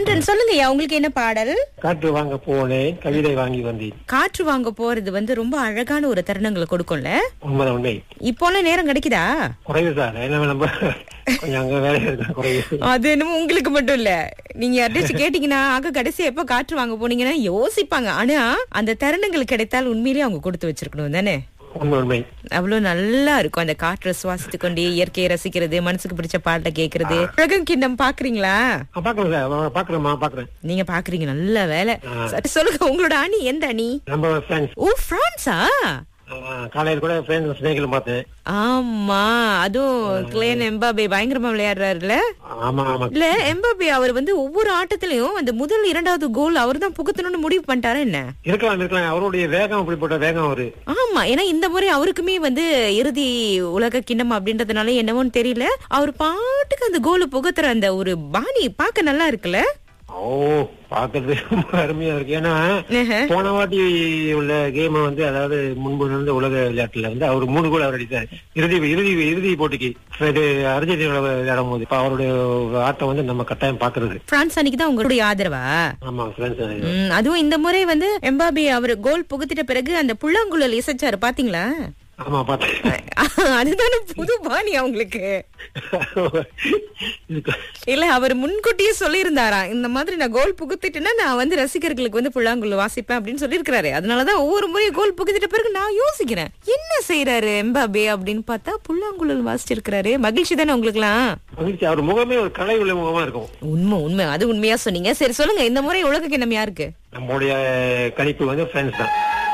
சந்திரன் சொல்லுங்கய்யா உங்களுக்கு என்ன பாடல் காற்று வாங்க போனேன் கவிதை வாங்கி வந்தேன் காற்று வாங்க போறது வந்து ரொம்ப அழகான ஒரு தருணங்களை கொடுக்கும்ல உண்மைதான் உண்மை இப்போலாம் நேரம் கிடைக்குதா குறைவு சார் என்ன நம்ம கொஞ்சம் அங்க வேலை இருக்கு குறைவு அது என்னமோ உங்களுக்கு மட்டும் இல்ல நீங்க யார்ட்டாச்சும் கேட்டீங்கன்னா ஆக கடைசி எப்ப காற்று வாங்க போனீங்கன்னா யோசிப்பாங்க ஆனா அந்த தருணங்கள் கிடைத்தால் உண்மையிலேயே அவங்க கொடுத்து வச்சிருக்கணும் தானே உண்மை உண்மை அவ்வளவு நல்லா இருக்கும் அந்த காற்றை சுவாசித்து கொண்டே இயற்கையை ரசிக்கிறது மனசுக்கு பிடிச்ச பாட்டை கேக்குறது உலகம் கிண்ணம் பாக்குறீங்களா ஆ, பாக்குறேன் சார் பாக்குறேன்மா பாக்குறேன் நீங்க பாக்குறீங்க நல்ல வேலை சரி, சொல்லுங்க உங்களோட அணி எந்த அணி நம்ம ஃப்ரெண்ட்ஸ் ஓ பிரான்ஸா காலையில கூட ஃப்ரெண்ட்ஸ் ஸ்னேகில பார்த்தேன் ஆமா அதுவும் கிளேன் எம்பாபே பயங்கரமா விளையாடுறாருல ஆமா ஆமா இல்ல எம்பாபே அவர் வந்து ஒவ்வொரு ஆட்டத்திலயும் அந்த முதல் இரண்டாவது கோல் அவர் தான் புகுத்தணும்னு முடிவு பண்ணிட்டாரா என்ன இருக்கலாம் இருக்கலாம் அவருடைய வேகம் அப்படிப்பட்ட வேகம் அவரு ஆமா ஏன்னா இந்த முறை அவருக்குமே வந்து இறுதி உலக கிண்ணம் அப்படின்றதுனால என்னவோன்னு தெரியல அவர் பாட்டுக்கு அந்த கோல் புகுத்துற அந்த ஒரு பாணி பார்க்க நல்லா இருக்குல்ல ஓ பாக்குறது ரொம்ப அருமையா இருக்கு ஏன்னா ஆஹா. போன வாட்டி உள்ள கேம் வந்து அதாவது முன்பு நடந்த உலக விளையாட்டுல வந்து அவர் மூணு கோல் அவர் அடித்தார் இறுதி இறுதி இறுதி போட்டிக்கு இது அர்ஜென்டினா விளையாடும் போது இப்ப அவருடைய ஆட்டம் வந்து நம்ம கட்டாயம் பாக்குறது பிரான்ஸ் அன்னைக்கு தான் உங்களுடைய ஆதரவா ஆமா ஃப்ரெண்ட்ஸ் ம், அதுவும் இந்த முறை வந்து எம்பாபே அவர் கோல் புகுத்திட்ட பிறகு அந்த புல்லாங்குழல் இசைச்சாரு பாத்தீங்களா ஆமா பார்த்தேன் அதுதானே புது பாணி அவங்களுக்கு இதுக்கு- இல்ல அவர் முன்கூட்டியே சொல்லியிருந்தாராம் இந்த மாதிரி நான் கோல் புகுத்திட்டேன்னா நான் வந்து ரசிகர்களுக்கு வந்து புல்லாங்குழல் வாசிப்பேன் அப்படின்னு சொல்லியிருக்கிறாரு அதனாலதான் ஒவ்வொரு முறையும் கோல் புகுத்திட்ட பிறகு நான் யோசிக்கிறேன் என்ன செய்யறாரு எம்பாபே அப்படின்னு பார்த்தா புல்லாங்குழல் வாசிச்சிருக்கிறாரு மகிழ்ச்சி தானே உங்களுக்குலாம் மகிழ்ச்சி அவர் முகமே ஒரு கலை உள்ள முகமா இருக்கும் உண்மை உண்மை அது உண்மையா சொன்னீங்க சரி சொல்லுங்க இந்த முறை உலக கிண்ணம் யாருக்கு நம்முடைய கணிப்பு வந்து ஃப்ரெண்ட்ஸ் தான்